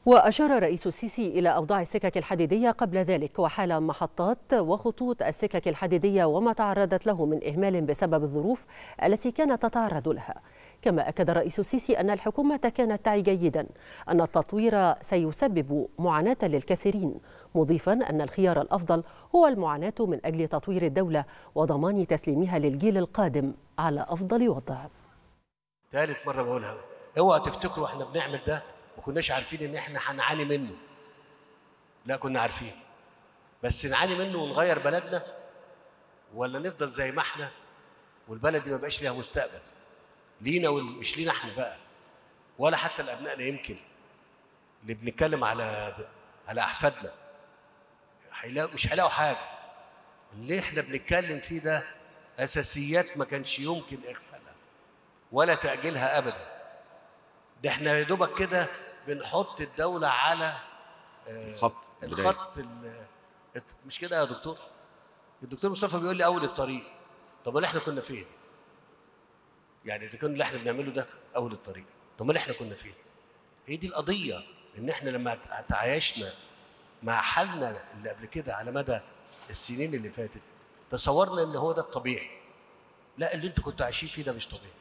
وأشار رئيس السيسي إلى أوضاع السكك الحديدية قبل ذلك وحال محطات وخطوط السكك الحديدية وما تعرضت له من إهمال بسبب الظروف التي كانت تتعرض لها كما أكد رئيس السيسي أن الحكومة كانت تعي جيدا أن التطوير سيسبب معاناة للكثيرين مضيفا أن الخيار الأفضل هو المعاناة من أجل تطوير الدولة وضمان تسليمها للجيل القادم على أفضل وضع ثالث مرة بقولها اوعى تفتكروا احنا بنعمل ده ما كناش عارفين ان احنا هنعاني منه لا كنا عارفين بس نعاني منه ونغير بلدنا ولا نفضل زي ما احنا والبلد دي ما بقاش ليها مستقبل لينا ومش لينا احنا بقى ولا حتى لابنائنا يمكن اللي بنتكلم على على احفادنا هيلاقوا مش هيلاقوا حاجه اللي احنا بنتكلم فيه ده اساسيات ما كانش يمكن اغفالها ولا تاجيلها ابدا ده احنا يا دوبك كده بنحط الدوله على آه، الخط البداية. الخط ال- مش كده يا دكتور الدكتور مصطفى بيقول لي اول الطريق طب ما احنا كنا فين يعني اذا كان اللي احنا بنعمله ده اول الطريق طب ما احنا كنا فين هي دي القضيه ان احنا لما تعايشنا مع حالنا اللي قبل كده على مدى السنين اللي فاتت تصورنا ان هو ده الطبيعي لا اللي انتوا كنتوا عايشين فيه ده مش طبيعي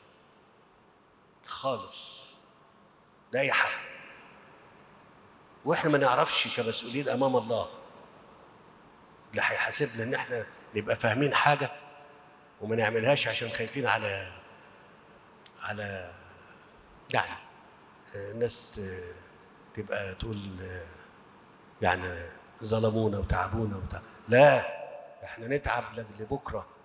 خالص ده اي حاجه واحنا ما نعرفش كمسؤولين امام الله اللي هيحاسبنا ان احنا نبقى فاهمين حاجه وما نعملهاش عشان خايفين على على يعني آه، الناس آه، تبقى تقول آه، يعني ظلمونا وتعبونا وبتاع لا احنا نتعب لاجل بكره